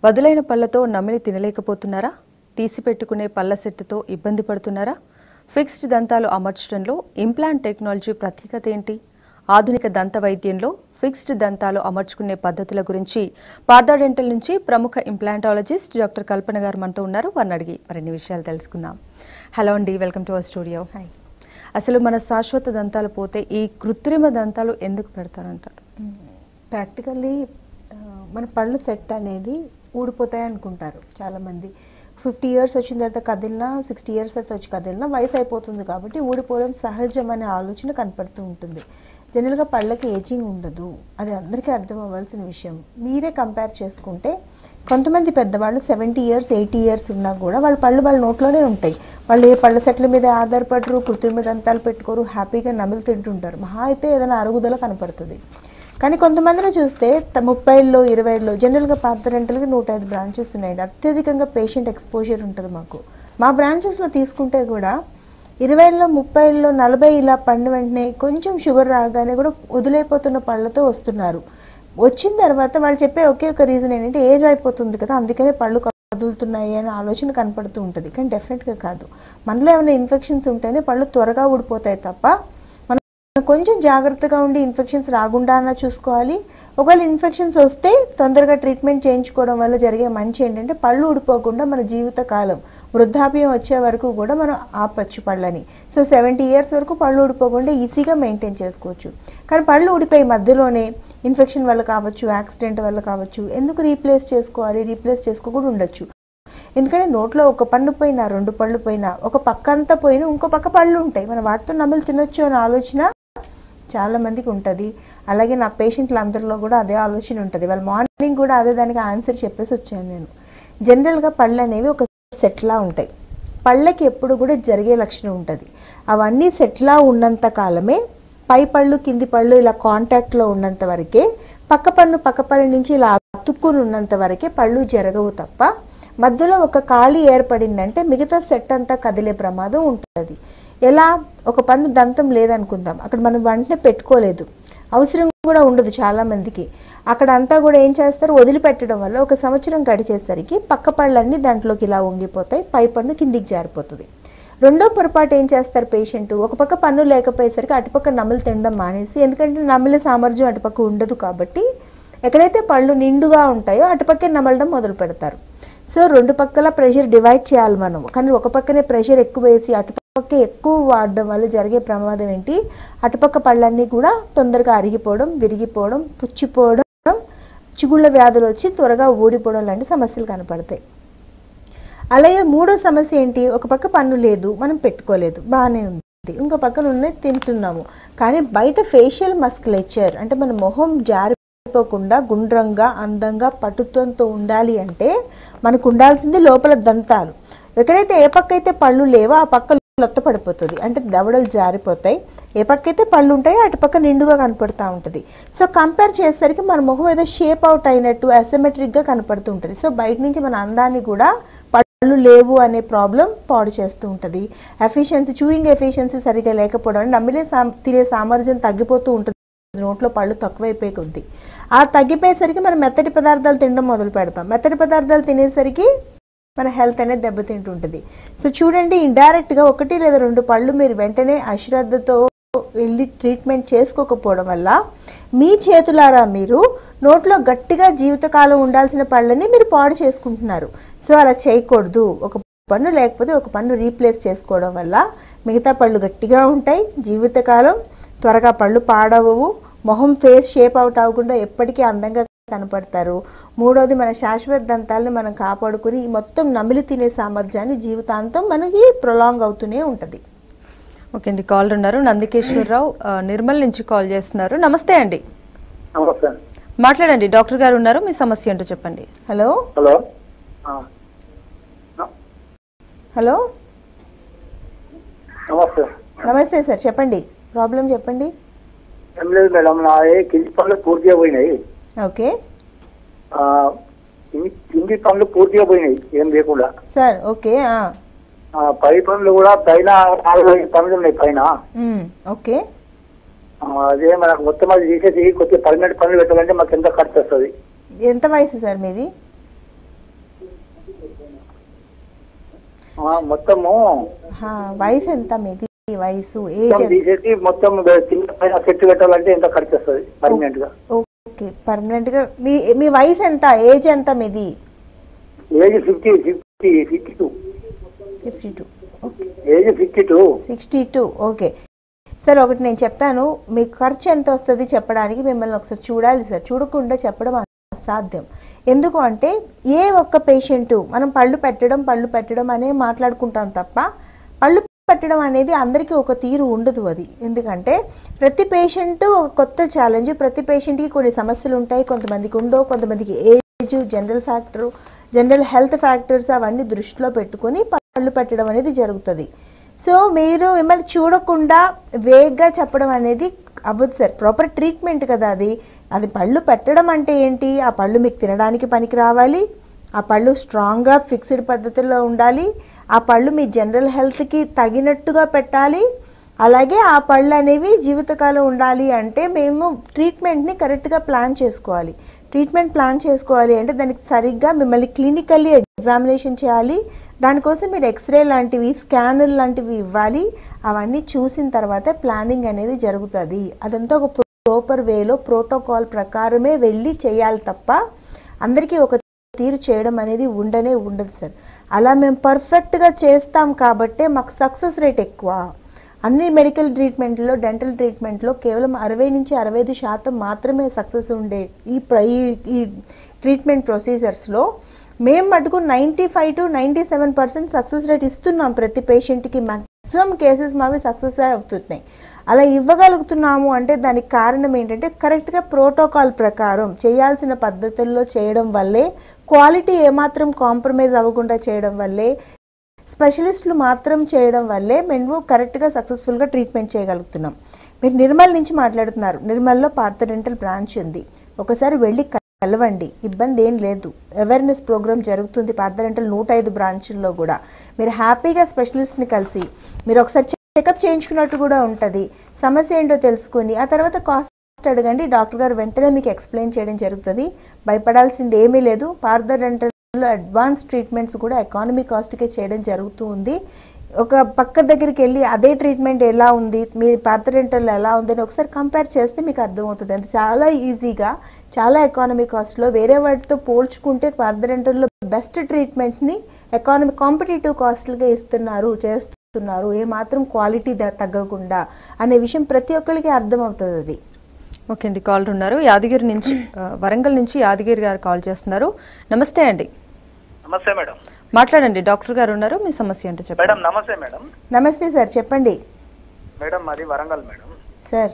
వదులైన పళ్లతో నమిలి తినలేకపోతున్నారా తీసిపెట్టుకునే పళ్ల సెట్టుతో ఇబ్బంది పడుతున్నారా ఫిక్స్డ్ దంతాలు అమర్చడంలో ఇంప్లాంట్ టెక్నాలజీ ప్రత్యేకత ఏంటి ఆధునిక దంత వైద్యంలో ఫిక్స్డ్ దంతాలు అమర్చుకునే పద్ధతుల గురించి పార్థా డెంటల్ నుంచి ప్రముఖ ఇంప్లాంటాలజిస్ట్ డాక్టర్ కల్పన గారు మనతో ఉన్నారు వారిని అడిగి మరిన్ని విషయాలు తెలుసుకుందాం హలో అండి welcome to our studio hi అసలు మన శాశ్వత దంతాలు పోతే ఈ కృత్రిమ దంతాలు ఎందుకు పెడతారంటారు ప్రాక్టికల్లీ మన పళ్ళు సెట్ అనేది ఊడిపోతాయి అనుకుంటారు చాలామంది ఫిఫ్టీ ఇయర్స్ వచ్చిన తర్వాత కదిలినా సిక్స్టీ ఇయర్స్ తర్వాత వచ్చి కదిలినా వయసు అయిపోతుంది కాబట్టి ఊడిపోవడం సహజం అనే ఆలోచన కనపడుతూ ఉంటుంది జనరల్గా పళ్ళకి ఏజింగ్ ఉండదు అది అందరికీ అర్థం అవ్వాల్సిన విషయం మీరే కంపేర్ చేసుకుంటే కొంతమంది పెద్దవాళ్ళు సెవెంటీ ఇయర్స్ ఎయిటీ ఇయర్స్ ఉన్నా కూడా వాళ్ళ పళ్ళు వాళ్ళ నోట్లోనే ఉంటాయి వాళ్ళు ఏ పళ్ళ సెట్ల మీద ఆధారపడరు కృత్రిమ దంతాలు పెట్టుకోరు హ్యాపీగా నమిలి తింటుంటారు మహా అయితే ఏదైనా అరుగుదల కనపడుతుంది కానీ కొంతమందిని చూస్తే త- ముప్పైలో ఇరవైలో జనరల్గా పార్థ రెంటల్కి నూట ఐదు బ్రాంచెస్ ఉన్నాయండి అత్యధికంగా పేషెంట్ ఎక్స్పోజర్ ఉంటుంది మాకు మా బ్రాంచెస్లో తీసుకుంటే కూడా ఇరవైలో ముప్పైలో నలభై ఇలా పండు వెంటనే కొంచెం షుగర్ రాగానే కూడా వదిలేపోతున్న పళ్ళతో వస్తున్నారు వచ్చిన తర్వాత వాళ్ళు చెప్పే ఒకే ఒక రీజన్ ఏంటంటే ఏజ్ అయిపోతుంది కదా అందుకనే పళ్ళు కదులుతున్నాయి అనే ఆలోచన కనపడుతూ ఉంటుంది కానీ డెఫినెట్గా కాదు మనలో ఏమైనా ఇన్ఫెక్షన్స్ ఉంటేనే పళ్ళు త్వరగా ఊడిపోతాయి తప్ప మనం కొంచెం జాగ్రత్తగా ఉండి ఇన్ఫెక్షన్స్ రాకుండా అన్న చూసుకోవాలి ఒకవేళ ఇన్ఫెక్షన్స్ వస్తే తొందరగా ట్రీట్మెంట్ చేయించుకోవడం వల్ల జరిగే మంచి ఏంటంటే పళ్ళు ఊడిపోకుండా మన జీవిత కాలం వృద్ధాప్యం వచ్చే వరకు కూడా మనం ఆపచ్చు పళ్ళని సో సెవెంటీ ఇయర్స్ వరకు పళ్ళు ఊడిపోకుండా ఈజీగా మెయింటైన్ చేసుకోవచ్చు కానీ పళ్ళు ఊడిపోయి మధ్యలోనే ఇన్ఫెక్షన్ వల్ల కావచ్చు యాక్సిడెంట్ వల్ల కావచ్చు ఎందుకు రీప్లేస్ చేసుకోవాలి రీప్లేస్ చేసుకోకుండా ఉండొచ్చు ఎందుకంటే నోట్లో ఒక పన్ను పోయినా రెండు పళ్ళు పోయినా ఒక పక్క అంతా పోయినా ఇంకో పక్క పళ్ళు ఉంటాయి మనం వాటితో నమిలి తినొచ్చు అనే ఆలోచన చాలా మందికి ఉంటుంది అలాగే నా పేషెంట్ల అందరిలో కూడా అదే ఆలోచన ఉంటుంది వాళ్ళు మార్నింగ్ కూడా అదే దానికి ఆన్సర్ చెప్పేసి వచ్చాను నేను జనరల్గా పళ్ళు అనేవి ఒక సెట్లా ఉంటాయి పళ్ళకి ఎప్పుడు కూడా జరిగే లక్షణం ఉంటుంది అవన్నీ సెట్లా ఉన్నంత కాలమే పై పళ్ళు కింది పళ్ళు ఇలా కాంటాక్ట్లో ఉన్నంత వరకే పక్క పన్ను పక్క పన్ను నుంచి ఇలా అతుక్కుని ఉన్నంత వరకే పళ్ళు జరగవు తప్ప మధ్యలో ఒక ఖాళీ ఏర్పడిందంటే మిగతా సెట్ అంతా కదిలే ప్రమాదం ఉంటుంది ఎలా ఒక పన్ను దంతం లేదనుకుందాం అక్కడ మనం వెంటనే పెట్టుకోలేదు అవసరం కూడా ఉండదు చాలా మందికి అక్కడ అంతా కూడా ఏం చేస్తారు వదిలిపెట్టడం వల్ల ఒక సంవత్సరం గడిచేసరికి పక్క పళ్ళన్నీ దాంట్లోకి ఇలా వంగిపోతాయి పై పన్ను కిందికి జారిపోతుంది రెండో పొరపాటు ఏం చేస్తారు పేషెంట్ ఒక పక్క పన్ను లేకపోయేసరికి అటుపక్క నమిలి తినడం మానేసి ఎందుకంటే నమిలే సామర్థ్యం అటుపక్క ఉండదు కాబట్టి ఎక్కడైతే పళ్ళు నిండుగా ఉంటాయో అటుపక్కే నమలడం మొదలు పెడతారు సో రెండు పక్కల ప్రెషర్ డివైడ్ చేయాలి మనం కానీ ఒక పక్కనే ప్రెషర్ ఎక్కువ వేసి అటుపక్క ఎక్కువ వాడడం వల్ల జరిగే ప్రమాదం ఏంటి అటుపక్క పళ్ళన్నీ కూడా తొందరగా అరిగిపోవడం విరిగిపోవడం పుచ్చిపోవడం చిగుళ్ళ వ్యాధులు వచ్చి త్వరగా ఊడిపోవడం లాంటి సమస్యలు కనపడతాయి అలాగే మూడో సమస్య ఏంటి ఒక పక్క పన్ను లేదు మనం పెట్టుకోలేదు బాగానే ఉంది ఇంకో పక్కన ఉన్నది తింటున్నాము కానీ బయట ఫేషియల్ మస్కులేచర్ అంటే మన మొహం జారిపోకుండా గుండ్రంగా అందంగా పటుత్వంతో ఉండాలి అంటే మనకు ఉండాల్సింది లోపల దంతాలు ఎక్కడైతే ఏ పక్క అయితే పళ్ళు లేవో ఆ పక్క లొత్త పడిపోతుంది అంటే దవడలు జారిపోతాయి ఏ పక్క అయితే పళ్ళు ఉంటాయో అటు పక్క నిండుగా కనపడుతూ ఉంటుంది సో కంపేర్ చేసేసరికి మన ముఖం ఏదో షేప్ అవుట్ అయినట్టు అసిమెట్రిక్గా కనపడుతూ ఉంటుంది సో బయట నుంచి మన అందాన్ని కూడా పళ్ళు లేవు అనే ప్రాబ్లం పాడు చేస్తూ ఉంటుంది ఎఫిషియన్సీ చూయింగ్ ఎఫిషియన్సీ సరిగా లేకపోవడం వల్ల నమిలే సా తినే సామర్థ్యం తగ్గిపోతూ ఉంటుంది నోట్లో పళ్ళు తక్కువైపోయి కొద్ది ఆ తగ్గిపోయేసరికి మనం మెత్తటి పదార్థాలు తినడం మొదలు పెడతాం మెత్తటి పదార్థాలు తినేసరికి మన హెల్త్ అనేది దెబ్బతింటుంటుంది సో చూడండి ఇండైరెక్ట్గా ఒకటి లేదా రెండు పళ్ళు మీరు వెంటనే అశ్రద్ధతో వెళ్ళి ట్రీట్మెంట్ చేసుకోకపోవడం వల్ల మీ చేతులారా మీరు నోట్లో గట్టిగా జీవితకాలం ఉండాల్సిన పళ్ళని మీరు పాడు చేసుకుంటున్నారు సో అలా చేయకూడదు ఒక పన్ను లేకపోతే ఒక పన్ను రీప్లేస్ చేసుకోవడం వల్ల మిగతా పళ్ళు గట్టిగా ఉంటాయి జీవితకాలం త్వరగా పళ్ళు పాడవవు మొహం ఫేస్ షేప్ అవుట్ అవ్వకుండా ఎప్పటికీ అందంగా కనపడతారు మూడోది మన శాశ్వత దంతాలను మనం కాపాడుకుని ఈ మొత్తం నమిలి తినే సామర్థ్యాన్ని జీవితాంతం మనకి ప్రొలాంగ్ అవుతూనే ఉంటుంది ఓకే అండి కాల్ ఉన్నారు నందికేశ్వరరావు ఆ, నిర్మల్ నుంచి కాల్ చేస్తున్నారు నమస్తే అండి నమస్తే మాట్లాడండి డాక్టర్ గారు ఉన్నారు మీ సమస్య ఏంటో చెప్పండి హలో హలో ఆ, హలో నమస్తే నమస్తే సార్ చెప్పండి ప్రాబ్లం చెప్పండి ఏం లేదు మేడం నా ఏ కింది పనులు పూర్తిగా పోయినాయి ఓకే ఆ, కింది కింది పనులు పూర్తిగా పోయినాయి ఏం లేకుండా సార్ ఓకే ఆ. ఆ, పై పనులు కూడా పైన నాలుగు ఐదు పనులు ఉన్నాయి పైన మ్, ఓకే ఆ, అదే మనకు మొత్తం అది తీసేసి కొద్దిగా పర్మనెంట్ పనులు పెట్టాలంటే మాకు ఎంత ఖర్చు వస్తుంది ఎంత వయసు సార్ మీది ఆ, మొత్తము హా, వయసు ఎంత మీది వయసు ఏజ్ మొత్తం ఎంత తీసేసి మొత్తం కింద పైన సెట్ పెట్టాలంటే ఎంత ఖర్చు వస్తుంది పర్మనెంట్ గా ఓకే పర్మనెంట్ గా మీ మీ వయసు ఎంత ఏజ్ ఎంత మీది age fifty fifty fifty two fifty two okay age fifty two sixty two okay sir ఒకటి నేను చెప్తాను మీ ఖర్చు ఎంత వస్తుంది చెప్పడానికి మిమ్మల్ని ఒకసారి చూడాలి సార్ చూడకుండా చెప్పడం అసాధ్యం ఎందుకు అంటే ఏ ఒక్క పేషెంట్ మనం పళ్ళు పెట్టడం పళ్ళు పెట్టడం అనే మాట్లాడుకుంటాం తప్ప పళ్ళు పెట్టడం అనేది అందరికీ ఒక తీరు ఉండదు అది ఎందుకంటే ప్రతి పేషెంట్ ఒక కొత్త ఛాలెంజ్ ప్రతి పేషెంట్కి కొన్ని సమస్యలు ఉంటాయి కొంతమందికి ఉండవు కొంతమందికి age general factor general health factors అవన్నీ దృష్టిలో పెట్టుకొని పళ్ళు పెట్టడం అనేది జరుగుతుంది సో మీరు మిమ్మల్ని చూడకుండా వేగ్గా చెప్పడం అనేది అవ్వదు సార్ ప్రాపర్ ట్రీట్మెంట్ కదా అది అది పళ్ళు పెట్టడం అంటే ఏంటి ఆ పళ్ళు మీకు తినడానికి పనికి రావాలి ఆ పళ్ళు స్ట్రాంగ్గా ఫిక్స్డ్ పద్ధతిలో ఉండాలి ఆ పళ్ళు మీ జనరల్ హెల్త్కి తగినట్టుగా పెట్టాలి అలాగే ఆ పళ్ళు అనేవి జీవితకాలం ఉండాలి అంటే మేము ట్రీట్మెంట్ని కరెక్ట్గా ప్లాన్ చేసుకోవాలి ట్రీట్మెంట్ ప్లాన్ చేసుకోవాలి అంటే దానికి సరిగ్గా మిమ్మల్ని క్లినికల్లీ ఎగ్జామినేషన్ చేయాలి దానికోసం మీరు ఎక్స్రే లాంటివి స్కానర్ లాంటివి ఇవ్వాలి అవన్నీ చూసిన తర్వాత ప్లానింగ్ అనేది జరుగుతుంది అదంతా ఒక ప్రాపర్ వేలో ప్రోటోకాల్ ప్రకారమే వెళ్ళి చేయాలి తప్ప అందరికీ ఒక తీరు చేయడం అనేది ఉండనే ఉండదు సార్ అలా మేము పర్ఫెక్ట్గా చేస్తాం కాబట్టే మాకు సక్సెస్ రేట్ ఎక్కువ అన్ని మెడికల్ ట్రీట్మెంట్లో డెంటల్ ట్రీట్మెంట్లో కేవలం అరవై నుంచి అరవై ఐదు శాతం మాత్రమే సక్సెస్ ఉండే ఈ ప్ర ఈ ఈ ట్రీట్మెంట్ ప్రొసీజర్స్లో మేము మటుకు ninety five to ninety seven percent success rate ఇస్తున్నాం ప్రతి పేషెంట్కి మ్యాక్సిమం కేసెస్ మావి సక్సెస్ అవుతున్నాయి అలా ఇవ్వగలుగుతున్నాము అంటే దానికి కారణం ఏంటంటే కరెక్ట్గా ప్రోటోకాల్ ప్రకారం చేయాల్సిన పద్ధతుల్లో చేయడం వల్లే క్వాలిటీ ఏమాత్రం కాంప్రమైజ్ అవ్వకుండా చేయడం వల్లే స్పెషలిస్టులు మాత్రం చేయడం వల్లే మేము కరెక్ట్గా సక్సెస్ఫుల్గా ట్రీట్మెంట్ చేయగలుగుతున్నాం మీరు నిర్మల్ నుంచి మాట్లాడుతున్నారు నిర్మల్లో పార్థ డెంటల్ బ్రాంచ్ ఉంది ఒకసారి వెళ్ళి కలవండి ఇబ్బంది ఏం లేదు అవేర్నెస్ ప్రోగ్రామ్ జరుగుతుంది పార్థ డెంటల్ నూట ఐదు బ్రాంచుల్లో కూడా మీరు హ్యాపీగా స్పెషలిస్ట్ని కలిసి మీరు ఒకసారి చెకప్ చేయించుకున్నట్టు కూడా ఉంటుంది సమస్య ఏంటో తెలుసుకొని ఆ తర్వాత కాస్ట్ అడగండి డాక్టర్ గారు వెంటనే మీకు ఎక్స్ప్లెయిన్ చేయడం జరుగుతుంది భయపడాల్సింది ఏమీ లేదు పార్థ డెంటల్లో అడ్వాన్స్ ట్రీట్మెంట్స్ కూడా ఎకానమీ కాస్ట్కే చేయడం జరుగుతూ ఉంది ఒక పక్క దగ్గరికి వెళ్ళి అదే ట్రీట్మెంట్ ఎలా ఉంది మీ పార్థ డెంటల్ ఎలా ఉంది అని ఒకసారి కంపేర్ చేస్తే మీకు అర్థమవుతుంది అది చాలా ఈజీగా చాలా ఎకానమీ కాస్ట్లో వేరే వాటితో పోల్చుకుంటే పార్థ డెంటల్లో బెస్ట్ ట్రీట్మెంట్ని ఎకానమీ కాంపిటేటివ్ కాస్ట్లుగా ఇస్తున్నారు చేస్తున్నారు ఏ మాత్రం క్వాలిటీ తగ్గకుండా అనే విషయం ప్రతి ఒక్కరికి అర్థమవుతుంది అది ఓకే అండి కాల్ ఉన్నారు యాదగిరి నుంచి ఆ, వరంగల్ నుంచి యాదగిరి గారు కాల్ చేస్తున్నారు నమస్తే అండి నమస్తే మేడం మాట్లాడండి డాక్టర్ గారు ఉన్నారు మీ సమస్య ఏంటో చెప్పండి మేడం నమస్తే మేడం నమస్తే సార్ చెప్పండి మేడం మాది వరంగల్ మేడం సార్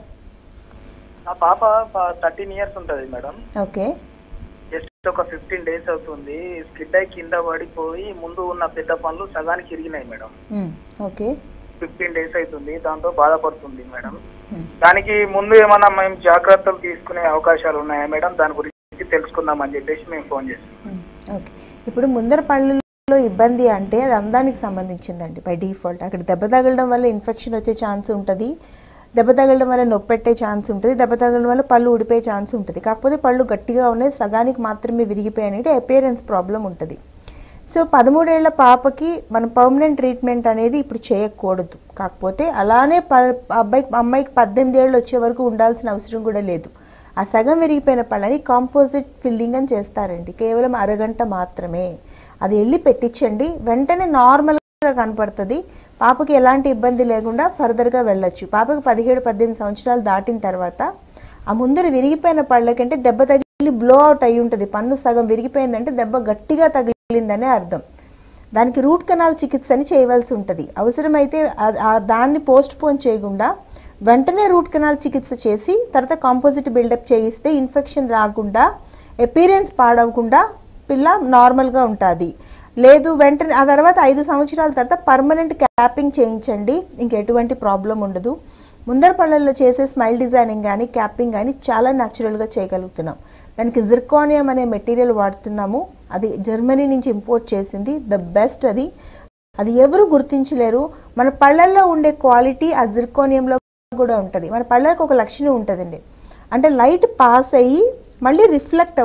నా పాప థర్టీన్ ఇయర్స్ ఉంటుంది మేడం ఓకే జస్ట్ ఒక ఫిఫ్టీన్ డేస్ అవుతుంది స్కిడ్ అయి కింద పడిపోయి ముందు ఉన్న పెద్ద పనులు సగానికి ఇరిగినాయి మేడం మ్, ఓకే ఫిఫ్టీన్ డేస్ అవుతుంది దాంతో బాధపడుతుంది మేడం మ్. దానికి ముందు ఏమన్నా మేము జాగ్రత్తలు తీసుకునే అవకాశాలు ఉన్నాయా మేడం దాని గురించి తెలుసుకుందామని చెప్పేసి మేము ఫోన్ చేస్తాం మ్, ఓకే ఇప్పుడు ముందర పళ్ళలో ఇబ్బంది అంటే అది అందానికి సంబంధించిందండి బై డిఫాల్ట్ అక్కడ దెబ్బ తగలడం వల్ల ఇన్ఫెక్షన్ వచ్చే ఛాన్స్ ఉంటుంది దెబ్బ తగలడం వల్ల నొప్పి పెట్టే ఛాన్స్ ఉంటుంది దెబ్బ తగలడం వల్ల పళ్ళు ఊడిపోయే ఛాన్స్ ఉంటుంది కాకపోతే పళ్ళు గట్టిగా ఉన్నాయి సగానికి మాత్రమే విరిగిపోయాయంటే అపేరెన్స్ ప్రాబ్లం ఉంటుంది సో పదమూడేళ్ల పాపకి మనం పర్మనెంట్ ట్రీట్మెంట్ అనేది ఇప్పుడు చేయకూడదు కాకపోతే అలానే ప అబ్బాయికి అమ్మాయికి పద్దెనిమిది ఏళ్ళు వచ్చే వరకు ఉండాల్సిన అవసరం కూడా లేదు ఆ సగం విరిగిపోయిన పళ్ళని కాంపోజిట్ ఫిల్లింగ్ అని చేస్తారండి కేవలం అరగంట మాత్రమే అది వెళ్ళి పెట్టించండి వెంటనే నార్మల్గా కనపడుతుంది పాపకి ఎలాంటి ఇబ్బంది లేకుండా ఫర్దర్గా వెళ్ళొచ్చు పాపకి పదిహేడు పద్దెనిమిది సంవత్సరాలు దాటిన తర్వాత ఆ ముందర విరిగిపోయిన పళ్ళకంటే దెబ్బ తగిలి బ్లో అవుట్ అయి ఉంటుంది పన్ను సగం విరిగిపోయిందంటే దెబ్బ గట్టిగా తగిలిందనే అర్థం దానికి రూట్ కెనాల్ చికిత్స అని చేయవలసి ఉంటుంది అవసరమైతే ఆ- ఆ దాన్ని పోస్ట్ పోన్ చేయకుండా వెంటనే రూట్ కెనాల్ చికిత్స చేసి తర్వాత కాంపోజిట్ బిల్డప్ చేయిస్తే ఇన్ఫెక్షన్ రాకుండా ఎపీరియన్స్ పాడవకుండా పిల్ల నార్మల్గా ఉంటుంది లేదు వెంటనే ఆ తర్వాత ఐదు సంవత్సరాల తర్వాత పర్మనెంట్ క్యాపింగ్ చేయించండి ఇంక ఎటువంటి ప్రాబ్లం ఉండదు ముందర పళ్ళల్లో చేసే స్మైల్ డిజైనింగ్ కానీ క్యాపింగ్ కానీ చాలా న్యాచురల్గా చేయగలుగుతున్నాం దానికి జిర్కోనియం అనే మెటీరియల్ వాడుతున్నాము అది జర్మనీ నుంచి ఇంపోర్ట్ చేసింది ద బెస్ట్ అది అది ఎవరు గుర్తించలేరు మన పళ్ళల్లో ఉండే క్వాలిటీ ఆ జిర్కోనియంలో కూడా ఉంటుంది మన పళ్ళకి ఒక లక్షణం ఉంటుందండి అంటే లైట్ పాస్ అయ్యి మళ్ళీ రిఫ్లెక్ట్ అవుతుంది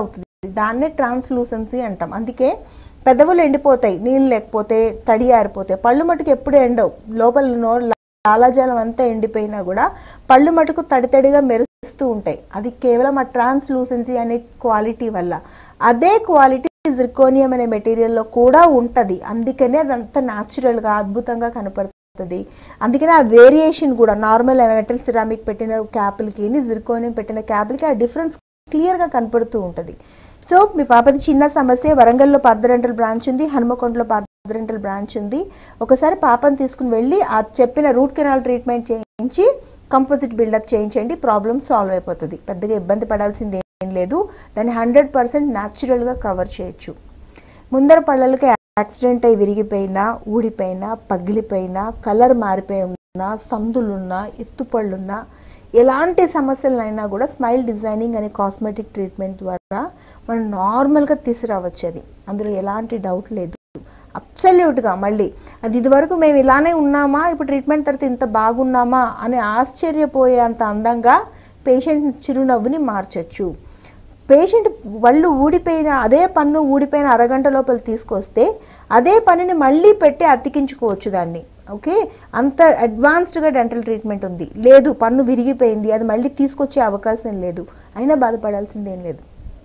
దాన్నే ట్రాన్స్లూసెన్సీ అంటాం అందుకే పెదవులు ఎండిపోతాయి నీళ్ళు లేకపోతే తడి ఆరిపోతాయి పళ్ళు మటుకు ఎప్పుడు ఎండవు లోపల నోరు లాలాజలం అంతా ఎండిపోయినా కూడా పళ్ళు మటుకు తడి తడిగా మెరుస్తూ ఉంటాయి అది కేవలం ఆ ట్రాన్స్లూసెన్సీ అనే క్వాలిటీ వల్ల అదే క్వాలిటీ జిర్కోనియం అనే మెటీరియల్లో కూడా ఉంటుంది అందుకనే అదంతా న్యాచురల్గా అద్భుతంగా కనపడుతుంది అందుకనే ఆ వేరియేషన్ కూడా నార్మల్ మెటల్ సిరామిక్ పెట్టిన క్యాపులకి జిర్కోనియం పెట్టిన క్యాపులకి ఆ డిఫరెన్స్ క్లియర్గా కనపడుతూ ఉంటుంది సో మీ పాపది చిన్న సమస్య వరంగల్లో పార్దరెంటల్ బ్రాంచ్ ఉంది హనుమకొండలో పార్దరెంటల్ బ్రాంచ్ ఉంది ఒకసారి పాపని తీసుకుని వెళ్ళి ఆ చెప్పిన రూట్ కెనాల్ ట్రీట్మెంట్ చేయించి కంపోజిట్ బిల్డప్ చేయించండి ప్రాబ్లమ్ సాల్వ్ అయిపోతుంది పెద్దగా ఇబ్బంది పడాల్సింది ఏం లేదు దాన్ని హండ్రెడ్ పర్సెంట్ న్యాచురల్గా కవర్ చేయొచ్చు ముందర పళ్ళకి యాక్సిడెంట్ అయి విరిగిపోయినా ఊడిపోయినా పగిలిపోయినా కలర్ మారిపోయి ఉన్నా సందులున్నా ఎత్తుపళ్ళున్నా ఎలాంటి సమస్యలైనా కూడా స్మైల్ డిజైనింగ్ అనే కాస్మెటిక్ ట్రీట్మెంట్ ద్వారా మనం నార్మల్గా తీసుకురావచ్చు అది అందులో ఎలాంటి డౌట్ లేదు అబ్సల్యూట్గా మళ్ళీ అది ఇదివరకు మేము ఇలానే ఉన్నామా ఇప్పుడు ట్రీట్మెంట్ తర్వాత ఇంత బాగున్నామా అని ఆశ్చర్యపోయేంత అందంగా పేషెంట్ చిరునవ్వుని మార్చచ్చు పేషెంట్ వాళ్ళు ఊడిపోయిన అదే పన్ను ఊడిపోయిన అరగంట లోపల తీసుకొస్తే అదే పనిని మళ్ళీ పెట్టి అతికించుకోవచ్చు దాన్ని ఓకే అంత అడ్వాన్స్డ్గా డెంటల్ ట్రీట్మెంట్ ఉంది లేదు పన్ను విరిగిపోయింది అది మళ్ళీ తీసుకొచ్చే అవకాశం లేదు అయినా బాధపడాల్సిందేం లేదు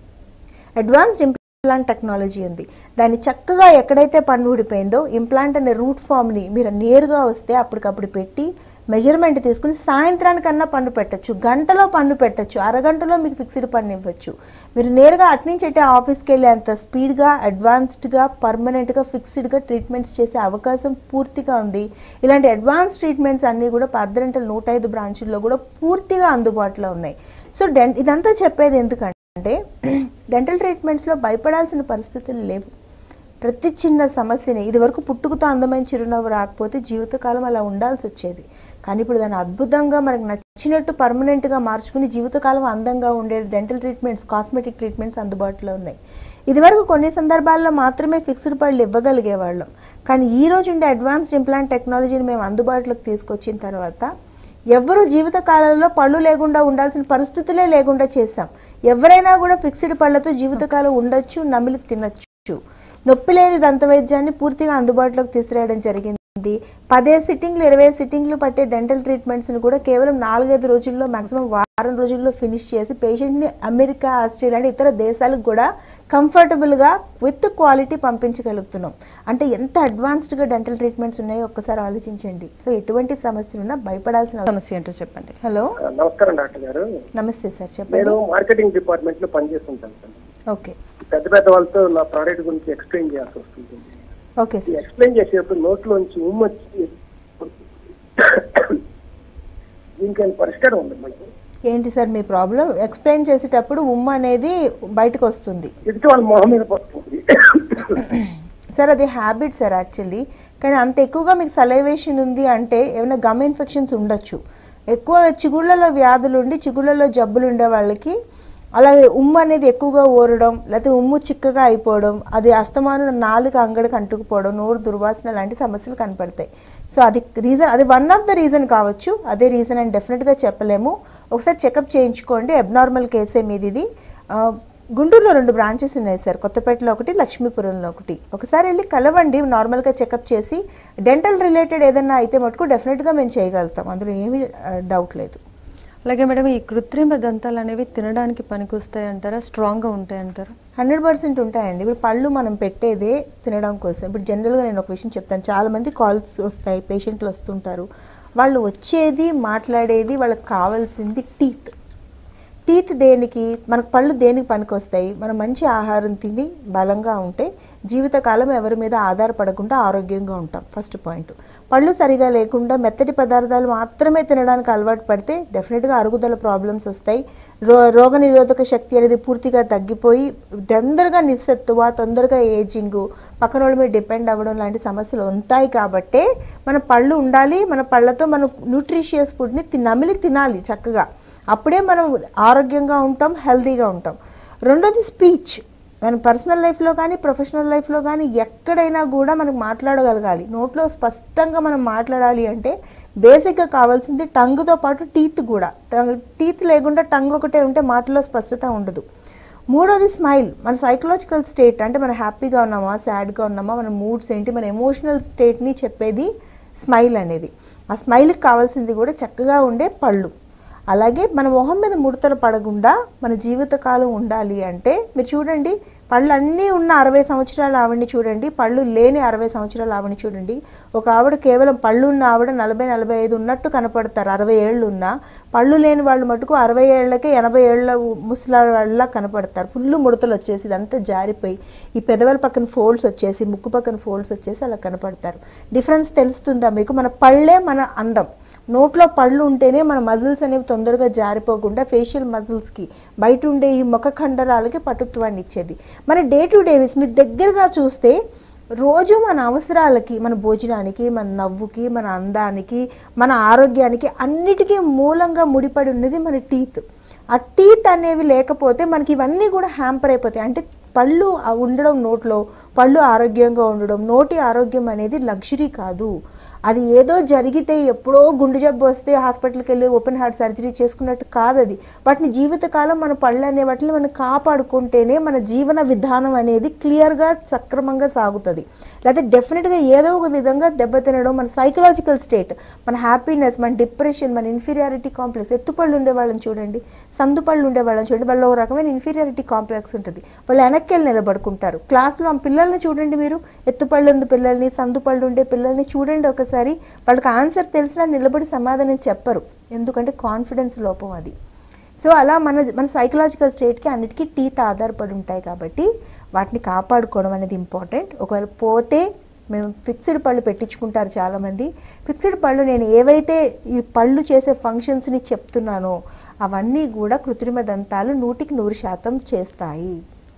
అడ్వాన్స్డ్ ఇంప్లాంట్ టెక్నాలజీ ఉంది దాన్ని చక్కగా ఎక్కడైతే పన్ను ఊడిపోయిందో ఇంప్లాంట్ అనే రూట్ ఫామ్ని మీరు నేరుగా వస్తే అప్పటికప్పుడు పెట్టి మెజర్మెంట్ తీసుకుని సాయంత్రానికన్నా పన్ను పెట్టచ్చు గంటలో పన్ను పెట్టచ్చు అరగంటలో మీకు ఫిక్స్డ్ పన్ను ఇవ్వచ్చు మీరు నేరుగా అట్నుంచి అయితే ఆఫీస్కి వెళ్ళే అంత స్పీడ్గా అడ్వాన్స్డ్గా పర్మనెంట్గా ఫిక్స్డ్గా ట్రీట్మెంట్స్ చేసే అవకాశం పూర్తిగా ఉంది ఇలాంటి అడ్వాన్స్ ట్రీట్మెంట్స్ అన్నీ కూడా పర్దరెంటల్ నూట ఐదు బ్రాంచుల్లో కూడా పూర్తిగా అందుబాటులో ఉన్నాయి సో డెంట్ ఇదంతా చెప్పేది ఎందుకంటే అంటే డెంటల్ ట్రీట్మెంట్స్లో భయపడాల్సిన పరిస్థితులు లేవు ప్రతి చిన్న సమస్యని ఇదివరకు పుట్టుకతో అందమైన చిరునవ్వు రాకపోతే జీవితకాలం అలా ఉండాల్సి వచ్చేది కానీ ఇప్పుడు దాన్ని అద్భుతంగా మనకు నచ్చినట్టు పర్మనెంట్గా మార్చుకుని జీవితకాలం అందంగా ఉండే డెంటల్ ట్రీట్మెంట్స్ కాస్మెటిక్ ట్రీట్మెంట్స్ అందుబాటులో ఉన్నాయి ఇదివరకు కొన్ని సందర్భాల్లో మాత్రమే ఫిక్స్డ్ పళ్ళు ఇవ్వగలిగే వాళ్ళం కానీ ఈ రోజు ఉండే అడ్వాన్స్డ్ ఇంప్లాంట్ టెక్నాలజీని మేము అందుబాటులోకి తీసుకొచ్చిన తర్వాత ఎవరు జీవిత కాలంలో పళ్ళు లేకుండా ఉండాల్సిన పరిస్థితులే లేకుండా చేశాం ఎవరైనా కూడా ఫిక్స్డ్ పళ్ళతో జీవితకాలం ఉండొచ్చు నమిలి తినచ్చు నొప్పి లేని దంతవైద్యాన్ని పూర్తిగా అందుబాటులోకి తీసుకురావడం జరిగింది పదే సిట్టింగ్లు ఇరవై సిట్టింగ్లు పట్టే డెంటల్ ట్రీట్మెంట్స్ని కూడా కేవలం నాలుగైదు రోజుల్లో మాక్సిమం వారం రోజుల్లో ఫినిష్ చేసి పేషెంట్ని అమెరికా ఆస్ట్రేలియా అంటే ఇతర దేశాలకు కూడా కంఫర్టబుల్గా విత్ క్వాలిటీ పంపించగలుగుతున్నాం అంటే ఎంత అడ్వాన్స్డ్గా డెంటల్ ట్రీట్మెంట్స్ ఉన్నాయో ఒక్కసారి ఆలోచించండి సో ఎటువంటి సమస్యలు ఉన్నా భయపడాల్సిన అవసరం- సమస్య ఏంటో చెప్పండి హలో నమస్కారం డాక్టర్ గారు నమస్తే సార్ నేను చెప్పండి మార్కెటింగ్ డిపార్ట్మెంట్ లో పనిచేస్తుంటాను సార్ ఓకే పెద్ద పెద్ద వాళ్ళతో నా ప్రోడక్ట్ గురించి ఎక్స్ప్లెయిన్ చేయాల్సి వస్తుంది ఓకే ఈ సార్ ఎక్స్ప్లెయిన్ చేసేటప్పుడు నోట్లోంచి ఉమ్ము వచ్చి దీనికి పరిష్కారం ఉంది మనకి ఏంటి సార్ మీ ప్రాబ్లం ఎక్స్ప్లెయిన్ చేసేటప్పుడు ఉమ్మ అనేది బయటకు వస్తుంది ఎదుటి వాళ్ళ మొహం మీద పడుతుంది సార్ అది హ్యాబిట్ సార్ యాక్చువల్లీ కానీ అంత ఎక్కువగా మీకు సలైవేషన్ ఉంది అంటే ఏమైనా గమ్ ఇన్ఫెక్షన్స్ ఉండొచ్చు ఎక్కువ చిగుళ్ళలో వ్యాధులు ఉండి చిగుళ్ళలో జబ్బులు ఉండే వాళ్ళకి అలాగే ఉమ్ము అనేది ఎక్కువగా ఊరడం లేకపోతే ఉమ్ము చిక్కగా అయిపోవడం అది అస్తమానం నాలుగు అంగడికి అంటుకుపోవడం నోరు దుర్వాసన లాంటి సమస్యలు కనపడతాయి సో అది రీజన్ అది వన్ ఆఫ్ ద రీజన్ కావచ్చు అదే రీజన్ అని డెఫినెట్గా చెప్పలేము ఒకసారి చెకప్ చేయించుకోండి అబ్నార్మల్ కేసే మీది ఇది ఆ, గుంటూరులో రెండు బ్రాంచెస్ ఉన్నాయి సార్ కొత్తపేటలో ఒకటి లక్ష్మీపురంలో ఒకటి ఒకసారి వెళ్ళి కలవండి నార్మల్గా చెకప్ చేసి డెంటల్ రిలేటెడ్ ఏదన్నా అయితే మటుకు డెఫినెట్గా మేము చేయగలుగుతాం అందులో ఏమీ డౌట్ లేదు అలాగే మేడం ఈ కృత్రిమ దంతాలు అనేవి తినడానికి పనికొస్తాయి అంటారా స్ట్రాంగ్గా ఉంటాయి అంటారా హండ్రెడ్ పర్సెంట్ ఉంటాయండి ఇప్పుడు పళ్ళు మనం పెట్టేదే తినడం కోసం ఇప్పుడు జనరల్గా నేను ఒక విషయం చెప్తాను చాలా మంది కాల్స్ వస్తాయి పేషెంట్లు వస్తుంటారు వాళ్ళు వచ్చేది మాట్లాడేది వాళ్ళకి కావాల్సింది టీత్ టీత్ దేనికి మనకు పళ్ళు దేనికి పనికొస్తాయి మనం మంచి ఆహారం తిని బలంగా ఉంటే జీవితకాలం ఎవరి మీద ఆధారపడకుండా ఆరోగ్యంగా ఉంటాం ఫస్ట్ పాయింట్ పళ్ళు సరిగా లేకుండా మెత్తటి పదార్థాలు మాత్రమే తినడానికి అలవాటు పడితే డెఫినెట్గా అరుగుదల ప్రాబ్లమ్స్ వస్తాయి రో రోగ నిరోధక శక్తి అనేది పూర్తిగా తగ్గిపోయి తొందరగా నిస్సత్తువ తొందరగా ఏజింగ్ పక్కన వాళ్ళ మీద డిపెండ్ అవ్వడం లాంటి సమస్యలు ఉంటాయి కాబట్టే మన పళ్ళు ఉండాలి మన పళ్ళతో మనం న్యూట్రిషియస్ ఫుడ్ని తి- నమిలి తినాలి చక్కగా అప్పుడే మనం ఆరోగ్యంగా ఉంటాం హెల్తీగా ఉంటాం రెండోది స్పీచ్ మన పర్సనల్ లైఫ్లో కానీ ప్రొఫెషనల్ లైఫ్లో కానీ ఎక్కడైనా కూడా మనకు మాట్లాడగలగాలి నోట్లో స్పష్టంగా మనం మాట్లాడాలి అంటే బేసిక్గా కావాల్సింది టంగ్తో పాటు టీత్ కూడా టీత్ లేకుండా టంగ్ ఒకటే ఉంటే మాటలో స్పష్టత ఉండదు మూడోది స్మైల్ మన సైకలాజికల్ స్టేట్ అంటే మనం హ్యాపీగా ఉన్నామా సాడ్గా ఉన్నామా మన మూడ్స్ ఏంటి మన ఎమోషనల్ స్టేట్ని చెప్పేది స్మైల్ అనేది ఆ స్మైల్కి కావాల్సింది కూడా చక్కగా ఉండే పళ్ళు అలాగే మన మొహం మీద ముడతలు పడకుండా మన జీవితకాలం ఉండాలి అంటే మీరు చూడండి పళ్ళు అన్నీ ఉన్న అరవై సంవత్సరాల ఆవిడని చూడండి పళ్ళు లేని అరవై సంవత్సరాల ఆవిడని చూడండి ఒక ఆవిడ కేవలం పళ్ళు ఉన్న ఆవిడ నలభై నలభై ఐదు ఉన్నట్టు కనపడతారు అరవై ఏళ్ళు ఉన్నా పళ్ళు లేని వాళ్ళు మటుకు అరవై ఏళ్ళకే ఎనభై ఏళ్ళ ముసలా వాళ్ళ కనపడతారు ఫుల్ ముడతలు వచ్చేసి ఇదంతా జారిపోయి ఈ పెదవుల పక్కన ఫోల్డ్స్ వచ్చేసి ముక్కు పక్కన ఫోల్డ్స్ వచ్చేసి అలా కనపడతారు డిఫరెన్స్ తెలుస్తుందా మీకు మన పళ్ళే మన అందం నోట్లో పళ్ళు ఉంటేనే మన మజిల్స్ అనేవి తొందరగా జారిపోకుండా ఫేషియల్ మజిల్స్కి బయట ఉండే ఈ ముఖ కండరాలకి పటుత్వాన్ని ఇచ్చేది మన డే టు డే మీరు దగ్గరగా చూస్తే రోజు మన అవసరాలకి మన భోజనానికి మన నవ్వుకి మన అందానికి మన ఆరోగ్యానికి అన్నిటికీ మూలంగా ముడిపడి ఉన్నది మన టీత్ ఆ టీత్ అనేవి లేకపోతే మనకి ఇవన్నీ కూడా హ్యాంపర్ అయిపోతాయి అంటే పళ్ళు ఆ ఉండడం నోట్లో పళ్ళు ఆరోగ్యంగా ఉండడం నోటి ఆరోగ్యం అనేది లగ్జరీ కాదు అది ఏదో జరిగితే ఎప్పుడో గుండె జబ్బు వస్తే హాస్పిటల్కి వెళ్ళి ఓపెన్ హార్ట్ సర్జరీ చేసుకున్నట్టు కాదు అది వాటిని జీవితకాలం మన పళ్ళు అనే వాటిని మనం కాపాడుకుంటేనే మన జీవన విధానం అనేది క్లియర్గా సక్రమంగా సాగుతుంది లేకపోతే డెఫినెట్గా ఏదో ఒక విధంగా దెబ్బతినడం మన సైకలాజికల్ స్టేట్ మన హ్యాపీనెస్ మన డిప్రెషన్ మన ఇన్ఫీరియారిటీ కాంప్లెక్స్ ఎత్తుపళ్ళు ఉండే వాళ్ళని చూడండి సందుపళ్ళు ఉండే వాళ్ళని చూడండి వాళ్ళు ఒక రకమైన ఇన్ఫీరియారిటీ కాంప్లెక్స్ ఉంటుంది వాళ్ళు వెనక్కి వెళ్ళి నిలబడుకుంటారు క్లాస్లో ఆ పిల్లల్ని చూడండి మీరు ఎత్తుపళ్ళు ఉండే పిల్లల్ని సందుపళ్ళు ఉండే పిల్లల్ని చూడండి ఒకసారి వాళ్ళకి ఆన్సర్ తెలిసినా నిలబడి సమాధానం చెప్పరు ఎందుకంటే కాన్ఫిడెన్స్ లోపం అది సో అలా మన మన సైకలాజికల్ స్టేట్కి అన్నిటికీ టీత్ ఆధారపడి ఉంటాయి కాబట్టి వాటిని కాపాడుకోవడం అనేది ఇంపార్టెంట్ ఒకవేళ పోతే మేము ఫిక్స్డ్ పళ్ళు పెట్టించుకుంటారు చాలామంది ఫిక్స్డ్ పళ్ళు నేను ఏవైతే ఈ పళ్ళు చేసే ఫంక్షన్స్ని చెప్తున్నానో అవన్నీ కూడా కృత్రిమ దంతాలు నూటికి నూరు శాతం చేస్తాయి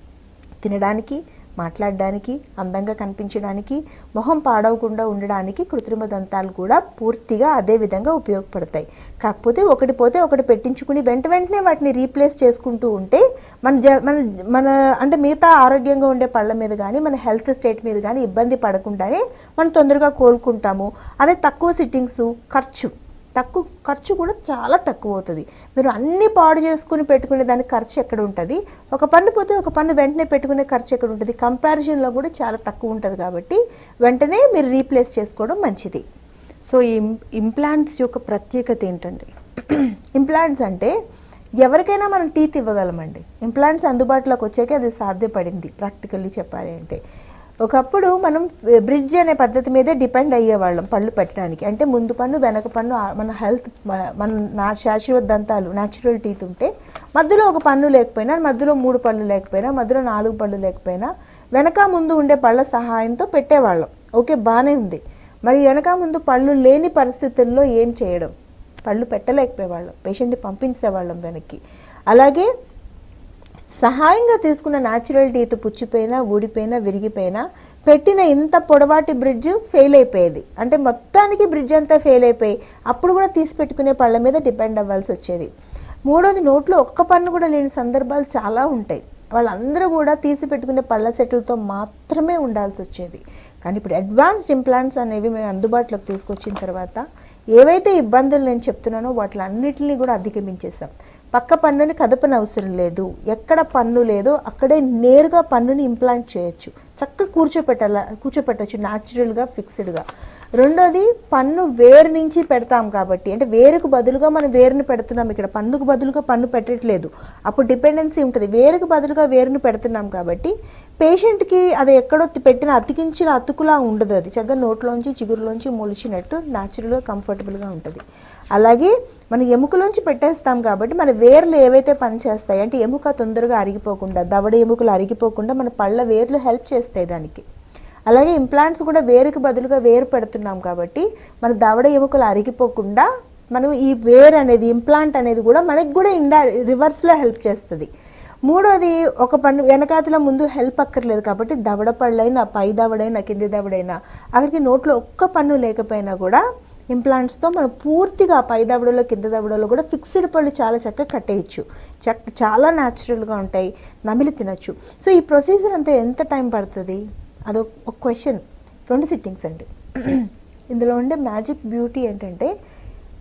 తినడానికి మాట్లాడడానికి అందంగా కనిపించడానికి మొహం పాడవకుండా ఉండడానికి కృత్రిమ దంతాలు కూడా పూర్తిగా అదే విధంగా ఉపయోగపడతాయి కాకపోతే ఒకటి పోతే ఒకటి పెట్టించుకుని వెంట వెంటనే వాటిని రీప్లేస్ చేసుకుంటూ ఉంటే మన జ మన మన అంటే మిగతా ఆరోగ్యంగా ఉండే పళ్ళ మీద కానీ మన హెల్త్ స్టేట్ మీద కానీ ఇబ్బంది పడకుండానే మనం తొందరగా కోలుకుంటాము అదే తక్కువ సిట్టింగ్స్ ఖర్చు తక్కువ ఖర్చు కూడా చాలా తక్కువ అవుతుంది మీరు అన్ని పాడు చేసుకుని పెట్టుకునే దానికి ఖర్చు ఎక్కడ ఉంటుంది ఒక పన్ను పోతే ఒక పన్ను వెంటనే పెట్టుకునే ఖర్చు ఎక్కడ ఉంటుంది కంపారిజన్లో కూడా చాలా తక్కువ ఉంటుంది కాబట్టి వెంటనే మీరు రీప్లేస్ చేసుకోవడం మంచిది సో ఈ ఇంప్లాంట్స్ యొక్క ప్రత్యేకత ఏంటండి ఇంప్లాంట్స్ అంటే ఎవరికైనా మనం టీత్ ఇవ్వగలమండి ఇంప్లాంట్స్ అందుబాటులోకి వచ్చాక అది సాధ్యపడింది ప్రాక్టికల్లీ చెప్పాలి అంటే ఒకప్పుడు మనం బ్రిడ్జ్ అనే పద్ధతి మీదే డిపెండ్ అయ్యేవాళ్ళం పళ్ళు పెట్టడానికి అంటే ముందు పన్ను వెనక పన్ను ఆ- మన హెల్త్ మన నా శాశ్వత దంతాలు న్యాచురల్ టీత్ ఉంటే మధ్యలో ఒక పన్ను లేకపోయినా మధ్యలో మూడు పళ్ళు లేకపోయినా మధ్యలో నాలుగు పళ్ళు లేకపోయినా వెనక ముందు ఉండే పళ్ళ సహాయంతో పెట్టేవాళ్ళం ఓకే బాగానే ఉంది మరి వెనక ముందు పళ్ళు లేని పరిస్థితుల్లో ఏం చేయడం పళ్ళు పెట్టలేకపోయేవాళ్ళం పేషెంట్ని పంపించేవాళ్ళం వెనక్కి అలాగే సహాయంగా తీసుకున్న న్యాచురల్ టీత్ పుచ్చిపోయినా ఊడిపోయినా విరిగిపోయినా పెట్టిన ఇంత పొడవాటి బ్రిడ్జ్ ఫెయిల్ అయిపోయేది అంటే మొత్తానికి బ్రిడ్జ్ అంతా ఫెయిల్ అయిపోయి అప్పుడు కూడా తీసి పెట్టుకునే పళ్ళ మీద డిపెండ్ అవ్వాల్సి వచ్చేది మూడోది నోట్లో ఒక్క పన్ను కూడా లేని సందర్భాలు చాలా ఉంటాయి వాళ్ళందరూ కూడా తీసి పెట్టుకునే పళ్ళ సెట్లతో మాత్రమే ఉండాల్సి వచ్చేది కానీ ఇప్పుడు అడ్వాన్స్డ్ ఇంప్లాంట్స్ అనేవి మేము అందుబాటులోకి తీసుకొచ్చిన తర్వాత ఏవైతే ఇబ్బందులు నేను చెప్తున్నానో వాటిలన్నిటిని కూడా అధిగమించేసాం పక్క పన్నుని కదపని అవసరం లేదు ఎక్కడ పన్ను లేదో అక్కడే నేరుగా పన్నుని ఇంప్లాంట్ చేయొచ్చు చక్కగా కూర్చోపెట్టాల కూర్చోపెట్టచ్చు న్యాచురల్గా ఫిక్స్డ్గా రెండోది పన్ను వేరు నుంచి పెడతాం కాబట్టి అంటే వేరుకు బదులుగా మనం వేరుని పెడుతున్నాం ఇక్కడ పన్నుకు బదులుగా పన్ను పెట్టట్లేదు అప్పుడు డిపెండెన్సీ ఉంటుంది వేరుకు బదులుగా వేరుని పెడుతున్నాం కాబట్టి పేషెంట్కి అది ఎక్కడో తి- పెట్టిన అతికించిన అతుకులా ఉండదు అది చక్కగా నోట్లోంచి చిగురులోంచి మొలిచినట్టు న్యాచురల్గా కంఫర్టబుల్గా ఉంటుంది అలాగే మనం ఎముకలోంచి పెట్టేస్తాం కాబట్టి మన వేర్లు ఏవైతే పనిచేస్తాయి అంటే ఎముక తొందరగా అరిగిపోకుండా దవడ ఎముకలు అరిగిపోకుండా మన పళ్ళ వేర్లు హెల్ప్ చేస్తాయి దానికి అలాగే ఇంప్లాంట్స్ కూడా వేరుకి బదులుగా వేరు పెడుతున్నాం కాబట్టి మన దవడ ఎముకలు అరిగిపోకుండా మనం ఈ వేర్ అనేది ఇంప్లాంట్ అనేది కూడా మనకి కూడా ఇండా రివర్స్లో హెల్ప్ చేస్తుంది మూడోది ఒక పన్ను వెనకాతల ముందు హెల్ప్ అక్కర్లేదు కాబట్టి దవడ పళ్ళైనా పై దవడైనా కింది దవడైనా అక్కడికి నోట్లో ఒక్క పన్ను లేకపోయినా కూడా ఇంప్లాంట్స్తో మనం పూర్తిగా పై దవడలో కింద దవడలో కూడా ఫిక్స్డ్ పళ్ళు చాలా చక్కగా కట్టేయచ్చు చక్ చాలా న్యాచురల్గా ఉంటాయి నమిలి తినచ్చు సో ఈ ప్రొసీజర్ అంతా ఎంత టైం పడుతుంది అదొక ఒక క్వశ్చన్ రెండు సిట్టింగ్స్ అండి ఇందులో ఉండే మ్యాజిక్ బ్యూటీ ఏంటంటే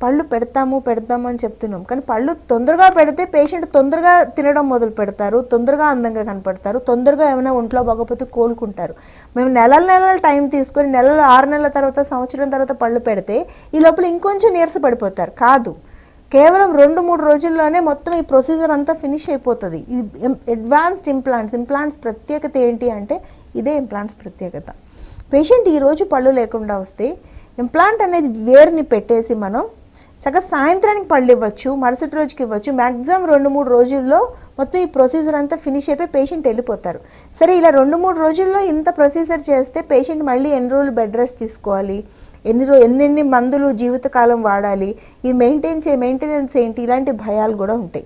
పళ్ళు పెడతాము పెడతాము అని చెప్తున్నాం కానీ పళ్ళు తొందరగా పెడితే పేషెంట్ తొందరగా తినడం మొదలు పెడతారు తొందరగా అందంగా కనపడతారు తొందరగా ఏమైనా ఒంట్లో బాగోపోతే కోలుకుంటారు మేము నెలల నెలల టైం తీసుకొని నెలలు ఆరు నెలల తర్వాత సంవత్సరం తర్వాత పళ్ళు పెడితే ఈ లోపల ఇంకొంచెం నీరస పడిపోతారు కాదు కేవలం రెండు మూడు రోజుల్లోనే మొత్తం ఈ ప్రొసీజర్ అంతా ఫినిష్ అయిపోతుంది ఇది అడ్వాన్స్డ్ ఇంప్లాంట్స్ ఇంప్లాంట్స్ ప్రత్యేకత ఏంటి అంటే ఇదే ఇంప్లాంట్స్ ప్రత్యేకత పేషెంట్ ఈరోజు పళ్ళు లేకుండా వస్తే ఇంప్లాంట్ అనేది వేరుని పెట్టేసి మనం చక్కగా సాయంత్రానికి పళ్ళు ఇవ్వచ్చు మరుసటి రోజుకి ఇవ్వచ్చు మ్యాక్సిమం రెండు మూడు రోజుల్లో మొత్తం ఈ ప్రొసీజర్ అంతా ఫినిష్ అయిపోయి పేషెంట్ వెళ్ళిపోతారు సరే ఇలా రెండు మూడు రోజుల్లో ఇంత ప్రొసీజర్ చేస్తే పేషెంట్ మళ్ళీ ఎన్ని రోజులు బెడ్ రెస్ట్ తీసుకోవాలి ఎన్ని రో ఎన్నెన్ని మందులు జీవితకాలం వాడాలి ఇది మెయింటైన్ చే మెయింటెనెన్స్ ఏంటి ఇలాంటి భయాలు కూడా ఉంటాయి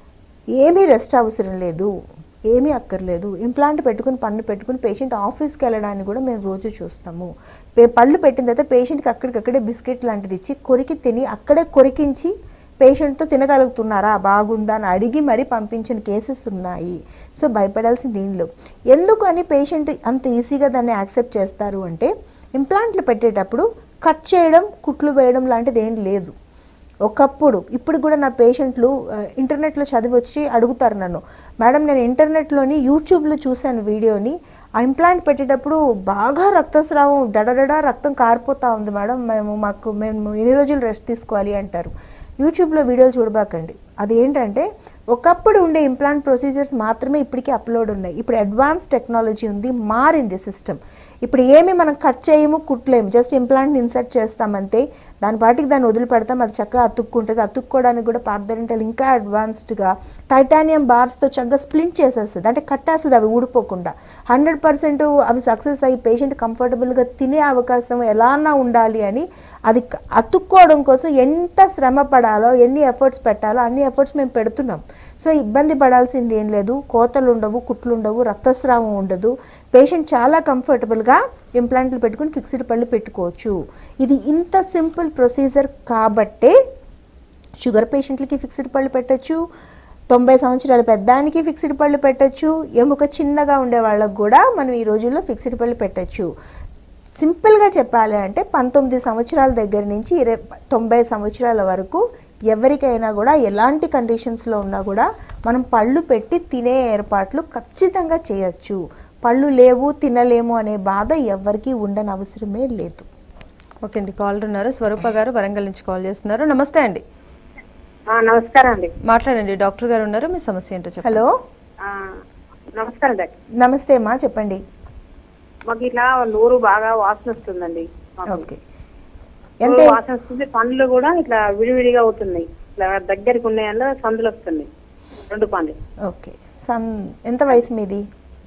ఏమీ రెస్ట్ అవసరం లేదు ఏమీ అక్కర్లేదు ఇంప్లాంట్ పెట్టుకుని పన్ను పెట్టుకుని పేషెంట్ ఆఫీస్కి వెళ్ళడానికి కూడా మేము రోజు చూస్తాము పే- పళ్ళు పెట్టిన తర్వాత పేషెంట్కి అక్కడికక్కడే బిస్కెట్ లాంటిది ఇచ్చి కొరికి తిని అక్కడే కొరికించి పేషెంట్తో తినగలుగుతున్నారా బాగుందా అని అడిగి మరీ పంపించిన కేసెస్ ఉన్నాయి సో భయపడాల్సింది ఏం లేవు ఎందుకు అని పేషెంట్ అంత ఈజీగా దాన్ని యాక్సెప్ట్ చేస్తారు అంటే ఇంప్లాంట్లు పెట్టేటప్పుడు కట్ చేయడం కుట్లు వేయడం లాంటిది ఏం లేదు ఒకప్పుడు ఇప్పుడు కూడా నా పేషెంట్లు ఆ, ఇంటర్నెట్లో చదివి వచ్చి అడుగుతారు నన్ను మేడం నేను ఇంటర్నెట్లోని యూట్యూబ్లో చూశాను వీడియోని ఆ ఇంప్లాంట్ పెట్టేటప్పుడు బాగా రక్తస్రావం డడడడ రక్తం కారిపోతా ఉంది మేడం మేము మాకు మేము ఎన్ని రోజులు రెస్ట్ తీసుకోవాలి అంటారు యూట్యూబ్లో వీడియోలు చూడబాకండి అది ఏంటంటే ఒకప్పుడు ఉండే ఇంప్లాంట్ ప్రొసీజర్స్ మాత్రమే ఇప్పటికీ అప్లోడ్ ఉన్నాయి ఇప్పుడు అడ్వాన్స్ టెక్నాలజీ ఉంది మారింది సిస్టమ్ ఇప్పుడు ఏమి మనం కట్ చేయము కుట్లేము జస్ట్ ఇంప్లాంట్ని ఇన్సర్ట్ చేస్తామంతే దాని పాటికి దాన్ని వదిలిపెడతాం అది చక్కగా అతుక్కుంటుంది అతుక్కోవడానికి కూడా పార్థరెంటల్ ఇంకా అడ్వాన్స్డ్గా టైటానియం బార్స్తో చక్కగా స్ప్లింట్ చేసేస్తుంది అంటే కట్టేస్తుంది అవి ఊడిపోకుండా హండ్రెడ్ పర్సెంట్ అవి సక్సెస్ అయ్యి పేషెంట్ కంఫర్టబుల్గా తినే అవకాశం ఎలానా ఉండాలి అని అది క- అతుక్కోవడం కోసం ఎంత శ్రమ పడాలో ఎన్ని ఎఫర్ట్స్ పెట్టాలో అన్ని ఎఫర్ట్స్ మేము పెడుతున్నాం సో ఇబ్బంది పడాల్సింది ఏం లేదు కోతలు ఉండవు కుట్లు ఉండవు రక్తస్రావం ఉండదు పేషెంట్ చాలా కంఫర్టబుల్గా ఇంప్లాంట్లు పెట్టుకుని ఫిక్స్డ్ పళ్ళు పెట్టుకోవచ్చు ఇది ఇంత సింపుల్ ప్రొసీజర్ కాబట్టే షుగర్ పేషెంట్లకి ఫిక్స్డ్ పళ్ళు పెట్టచ్చు తొంభై సంవత్సరాల పెద్దానికి ఫిక్స్డ్ పళ్ళు పెట్టచ్చు ఎముక చిన్నగా ఉండే వాళ్ళకు కూడా మనం ఈ రోజుల్లో ఫిక్స్డ్ పళ్ళు పెట్టచ్చు సింపుల్గా చెప్పాలి అంటే పంతొమ్మిది సంవత్సరాల దగ్గర నుంచి ఇరవై తొంభై సంవత్సరాల వరకు ఎవరికైనా కూడా ఎలాంటి కండిషన్స్లో ఉన్నా కూడా మనం పళ్ళు పెట్టి తినే ఏర్పాట్లు ఖచ్చితంగా చేయొచ్చు పళ్ళు లేవు తినలేము అనే బాధ ఎవరికీ ఉండని అవసరమే లేదు ఓకే అండి కాలర్ ఉన్నారు స్వరూప గారు వరంగల్ నుంచి కాల్ చేస్తున్నారు నమస్తే అండి ఆ, నమస్కారం అండి మాట్లాడండి డాక్టర్ గారు ఉన్నారు మీ సమస్య ఏంటో చెప్పండి హలో ఆ, నమస్కారం డాక్టర్ నమస్తే అమ్మా చెప్పండి మాకు ఇట్లా నూరు బాగా వాసన వస్తుందండి మాకు. ఓకే నూరు ఎంత వాసన వస్తుంది పండ్లు కూడా ఇట్లా విడివిడిగా అవుతున్నాయి ఇట్లా దగ్గరికి ఉన్నాయన్న సందులు వస్తున్నాయి రెండు పండ్లు ఓకే సన్ ఎంత వయసు మీది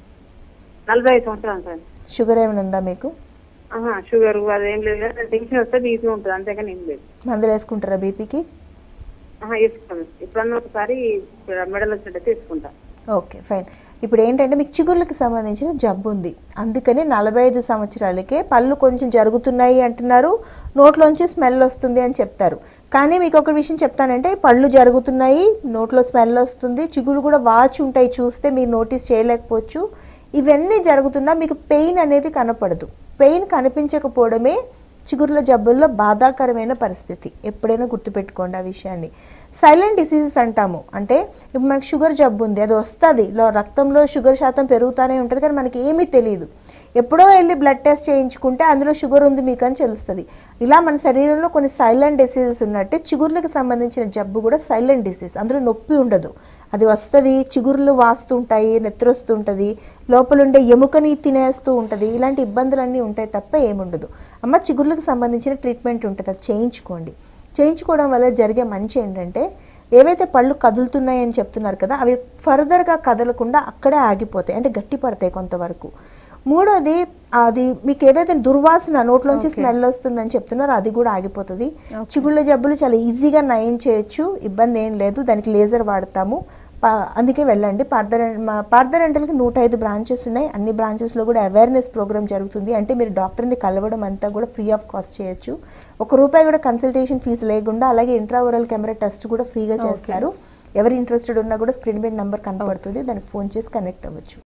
నలభై ఐదు సంవత్సరాలు సార్ షుగర్ ఏమైనా ఉందా మీకు ఆహా షుగర్ అదేం లేదు కదా టెన్షన్ వస్తే బీపీ ఉంటుంది అంతేగాని ఏం లేదు మందులు వేసుకుంటారా బీపీకి ఆహా వేసుకుంటాను ఎప్పుడన్నా ఒకసారి మెడల్ వచ్చినట్టయితే వేసుకుంటా ఓకే ఫైన్ ఇప్పుడు ఏంటంటే మీకు చిగుర్లకు సంబంధించిన జబ్బు ఉంది అందుకని నలభై ఐదు సంవత్సరాలకే పళ్ళు కొంచెం జరుగుతున్నాయి అంటున్నారు నోట్లోంచి స్మెల్ వస్తుంది అని చెప్తారు కానీ మీకు ఒక విషయం చెప్తానంటే పళ్ళు జరుగుతున్నాయి నోట్లో స్మెల్ వస్తుంది చిగురు కూడా వాచి ఉంటాయి చూస్తే మీరు నోటీస్ చేయలేకపోవచ్చు ఇవన్నీ జరుగుతున్నా మీకు పెయిన్ అనేది కనపడదు పెయిన్ కనిపించకపోవడమే చిగుర్ల జబ్బుల్లో బాధాకరమైన పరిస్థితి ఎప్పుడైనా గుర్తుపెట్టుకోండి ఆ విషయాన్ని సైలెంట్ డిసీజెస్ అంటాము అంటే ఇప్పుడు మనకి షుగర్ జబ్బు ఉంది అది వస్తుంది లో రక్తంలో షుగర్ శాతం పెరుగుతానే ఉంటుంది కానీ మనకి ఏమీ తెలియదు ఎప్పుడో వెళ్ళి బ్లడ్ టెస్ట్ చేయించుకుంటే అందులో షుగర్ ఉంది మీకు అని తెలుస్తుంది ఇలా మన శరీరంలో కొన్ని సైలెంట్ డిసీజెస్ ఉన్నట్టే చిగుర్లకు సంబంధించిన జబ్బు కూడా సైలెంట్ డిసీజ్ అందులో నొప్పి ఉండదు అది వస్తుంది చిగుర్లు వాస్తుంటాయి నెత్తరొస్తుంటుంది లోపలుండే ఎముకని తినేస్తూ ఉంటుంది ఇలాంటి ఇబ్బందులన్నీ ఉంటాయి తప్ప ఏముండదు అమ్మ చిగుర్లకు సంబంధించిన ట్రీట్మెంట్ ఉంటుంది అది చేయించుకోండి చేయించుకోవడం వల్ల జరిగే మంచి ఏంటంటే ఏవైతే పళ్ళు కదులుతున్నాయని చెప్తున్నారు కదా అవి ఫర్దర్గా కదలకుండా అక్కడే ఆగిపోతాయి అంటే గట్టి పడతాయి కొంతవరకు మూడోది అది మీకు ఏదైతే దుర్వాసన నోట్లోంచి Okay. స్మెల్ వస్తుందని చెప్తున్నారో అది కూడా ఆగిపోతుంది చిగుళ్ళ జబ్బులు చాలా ఈజీగా నయం చేయొచ్చు ఇబ్బంది ఏం లేదు దానికి లేజర్ వాడతాము పా- అందుకే వెళ్ళండి పార్థర్ మా పార్థరెంటల్కి నూట ఐదు బ్రాంచెస్ ఉన్నాయి అన్ని బ్రాంచెస్లో కూడా అవేర్నెస్ ప్రోగ్రామ్ జరుగుతుంది అంటే మీరు డాక్టర్ని కలవడం అంతా కూడా ఫ్రీ ఆఫ్ కాస్ట్ చేయొచ్చు ఒక రూపాయి కూడా కన్సల్టేషన్ ఫీజు లేకుండా అలాగే ఇంట్రావరల్ కెమెరా టెస్ట్ కూడా ఫ్రీగా చేస్తారు ఎవరు ఇంట్రెస్టెడ్ ఉన్నా కూడా స్క్రీన్ మీద నెంబర్ కనపడుతుంది దానికి ఫోన్ చేసి కనెక్ట్ అవ్వచ్చు